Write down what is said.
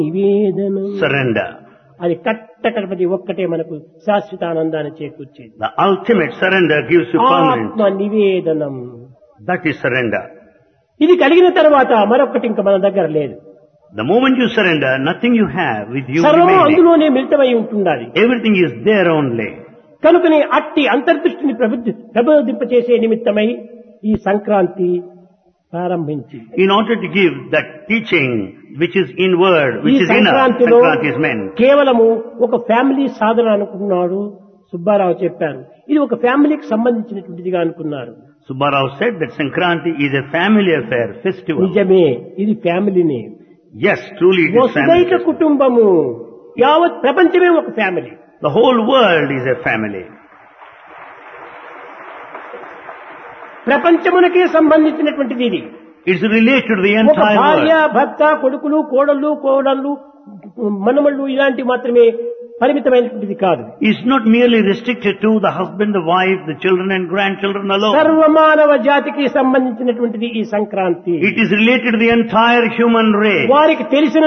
నివేదనం surrender. అది కట్టకడ ప్రతి ఒక్కటే మనకు శాశ్వత ఆనందాన్ని చేకూర్చేది The ultimate surrender gives you permanent. ఆత్మ నివేదనం That is surrender. ఇది కలిగిన తర్వాత మరొకటి ఇంకా మన దగ్గర లేదు The moment you surrender, nothing you have with you సర్వం remaining. అందులోనే మిళితమై ఉంటుండాలి Everything is there only. కనుకనే అట్టి అంతర్దృష్టిని ప్రబుద్ధి ప్రబోధింపచేసే నిమిత్తమై ఈ సంక్రాంతి ప్రారంభించి In order to give that teaching which is inward, ఈ which is inner, సంక్రాంతిలో Sankranti is meant. కేవలము ఒక ఫ్యామిలీ సాధన అనుకున్నాడు సుబ్బారావు చెప్పారు ఇది ఒక ఫ్యామిలీకి సంబంధించినటువంటిదిగా అనుకున్నారు Subbarao said that Sankranti is a family affair, festival. నిజమే ఇది ఫ్యామిలీనే Yes, truly it is వసుదైక family. కుటుంబము యావత్ ప్రపంచమే ఒక family The whole world is a family. ప్రపంచమునకే సంబంధించినటువంటిది ఇది It's related to the ఒక entire భార్య world. భర్త కొడుకులు కోడళ్ళు కోడళ్ళు మనమళ్ళు ఇలాంటి మాత్రమే పరిమితమైనటువంటిది కాదు It's not merely restricted to the husband, the wife, the children and grandchildren alone. సర్వమానవ జాతికి సంబంధించినటువంటిది ఈ Sankranti It is related to the entire human race. వారికి తెలిసిన